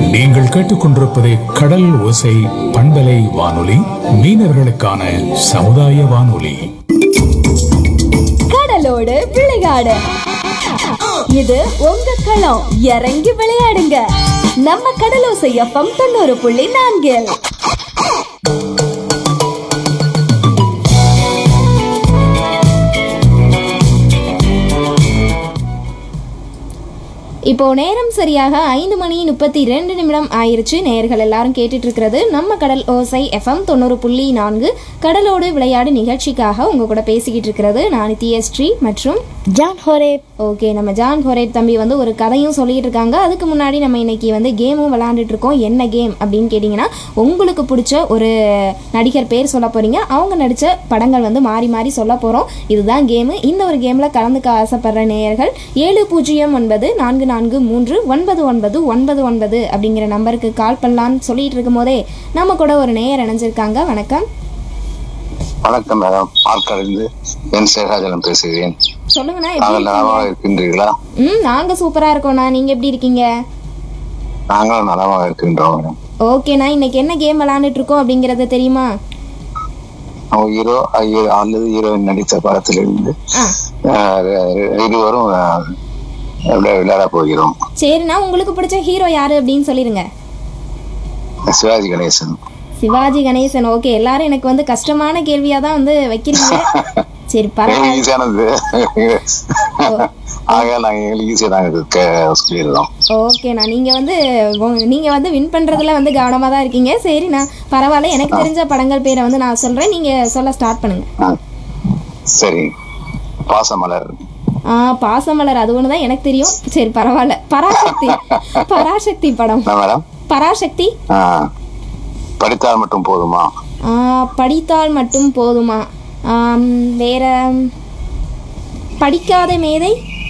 நீங்கள் கேட்டுக்கொண்டிருப்பது கடல் ஓசை பண்பலை வானொலி மீனவர்களுக்கான சமுதாய வானொலி கடலோடு விளையாடு இது உங்க களம் இறங்கி விளையாடுங்க நம்ம கடலோசை எஃப்எம் தொண்ணூறு புள்ளி நான்கில் இப்போ நேரம் சரியாக ஐந்து மணி முப்பத்தி ரெண்டு நிமிடம் ஆயிருச்சு நேயர்கள் எல்லாரும் கேட்டுட்டு இருக்கிறது நம்ம கடல் ஓசை எஃப்எம் தொண்ணூறு புள்ளி நான்கு கடலோடு விளையாடு நிகழ்ச்சிக்காக உங்க கூட பேசிக்கிட்டு இருக்கிறது நான் நித்யஸ்ரீ மற்றும் ஜான் ஹோரேப் ஓகே நம்ம ஜான் ஹொரேப் தம்பி வந்து ஒரு கதையும் சொல்லிட்டு இருக்காங்க அதுக்கு முன்னாடி நம்ம இன்னைக்கு வந்து கேமும் விளையாண்டுட்டு இருக்கோம் என்ன கேம் அப்படின்னு கேட்டிங்கன்னா உங்களுக்கு பிடிச்ச ஒரு நடிகர் பேர் சொல்ல போறீங்க அவங்க நடித்த படங்கள் வந்து மாறி மாறி சொல்ல போகிறோம் இதுதான் கேமு இந்த ஒரு கேமில் கலந்துக்க ஆசைப்படுற நேயர்கள் ஏழு பூஜ்ஜியம் ஒன்பது நான்கு நான்கு மூன்று ஒன்பது ஒன்பது ஒன்பது ஒன்பது அப்படிங்கிற நம்பருக்கு கால் பண்ணலான்னு சொல்லிட்டு இருக்கும் போதே நம்ம கூட ஒரு நேயர் இணைஞ்சிருக்காங்க வணக்கம் வணக்கம் மேடம் பார்க்கறிந்து என் சேகாஜலம் பேசுகிறேன் சொல்லுங்கண்ணா நாங்கள் எப்படி நலமாக இருக்கின்றீர்களா ம் நாங்கள் சூப்பராக இருக்கோண்ணா நீங்கள் எப்படி இருக்கீங்க நாங்களும் நலமாக இருக்கின்றோம் மேடம் ஓகேண்ணா இன்னைக்கு என்ன கேம் விளையாண்டுட்டு இருக்கோம் அப்படிங்கறது தெரியுமா அவங்க ஹீரோ ஐயோ அல்லது ஹீரோயின் நடித்த படத்திலிருந்து ஆ அஹ், இருவரும் அஹ், விளையா- விளையாட போகிறோம் சரிண்ணா உங்களுக்கு பிடிச்ச ஹீரோ யாரு அப்படின்னு சொல்லிருங்க சிவாஜி கணேசன் சிவாஜி கணேசன் ஓகே எல்லாரும் எனக்கு வந்து கஷ்டமான கேள்வியா தான் வந்து வைக்கிறீங்க சரி எங்களுக்கு பரவாயில்ல ஈஸியானது ஆக நாங்க எங்களுக்கு ஈஸியா நாங்க க- சொல்லிடுறோம் ஓகேண்ணா நீங்க வந்து உங்க- நீங்க வந்து வின் பண்றதுல வந்து கவனமா தான் இருக்கீங்க சரிண்ணா பரவாயில்ல எனக்கு தெரிஞ்ச படங்கள் பேரை வந்து நான் சொல்றேன் நீங்க சொல்ல ஸ்டார்ட் பண்ணுங்க ஆ. சரி பாசமலர் ஆ பாசமலர் அது ஒன்று தான் எனக்கு தெரியும் சரி பரவாயில்ல பராசக்தி பராசக்தி படம் என்ன மேடம் பராசக்தி ஆ. படித்தால் மட்டும் போதுமா ஆ, படித்தால் மட்டும் போதுமா ஆம், வேற படிக்காத மேதை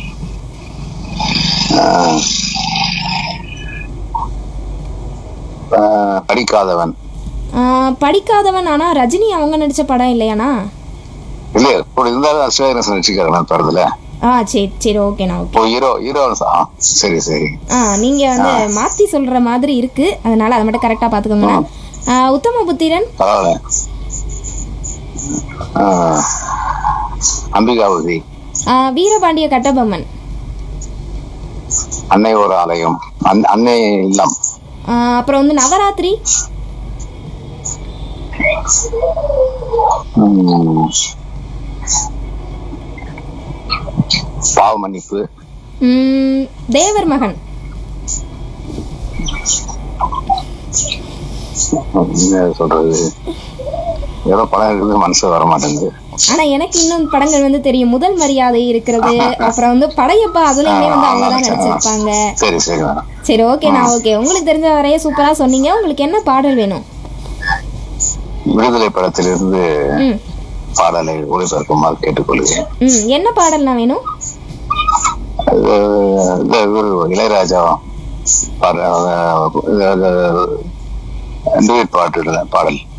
ஆ, படிக்காதவன் ஆ, படிக்காதவன் ஆனா ரஜினி அவங்க நடிச்ச படம் இல்லையாண்ணா இல்ல இப்படி இருந்தாலும் சிவாஜி கணேசன் வச்சுக்கிறேன் படத்துல ஆ சரி சரி ஓகேண்ணா ஓகே இப்போ ஹீரோ ஹீரோ சரி சரி ஆ நீங்க வந்து மாத்தி சொல்ற மாதிரி இருக்கு அதனால அதை மட்டும் கரெக்டா பாத்துக்கோங்கண்ணா ஆ, உத்தமபுத்திரன் பரவாயில்ல ஆ, அம்பிகாவதி ஆ, வீரபாண்டிய கட்டபொம்மன் அன்னை ஒரு ஆலயம் அன்- அன்னை இல்லம் ஆ, அப்புறம் வந்து நவராத்திரி ம். பாவ மன்னிப்பு ம், தேவர் மகன் என்ன சொல்றது ஏதோ படம் இருக்குது மனசு வர மாட்டேங்குது ஆனா எனக்கு இன்னும் படங்கள் வந்து தெரியும் முதல் மரியாதை இருக்கிறது அப்புறம் வந்து படையப்பா அதுலயுமே வந்து அவங்க தான் நடிச்சிருப்பாங்க சரி சரி மேடம் சரி ஓகேண்ணா ஓகே உங்களுக்கு தெரிஞ்ச வரைய சூப்பரா சொன்னீங்க உங்களுக்கு என்ன பாடல் வேணும் விடுதலை படத்திலிருந்து ம் பாடலை ஒளிபரப்புமாறு கேட்டுக்கொள்கிறேன் ம் என்ன பாடல்னா வேணும் அது, இந்த இவரு இளையராஜா பாட- அது, அது, duet பாட்டு பாடல்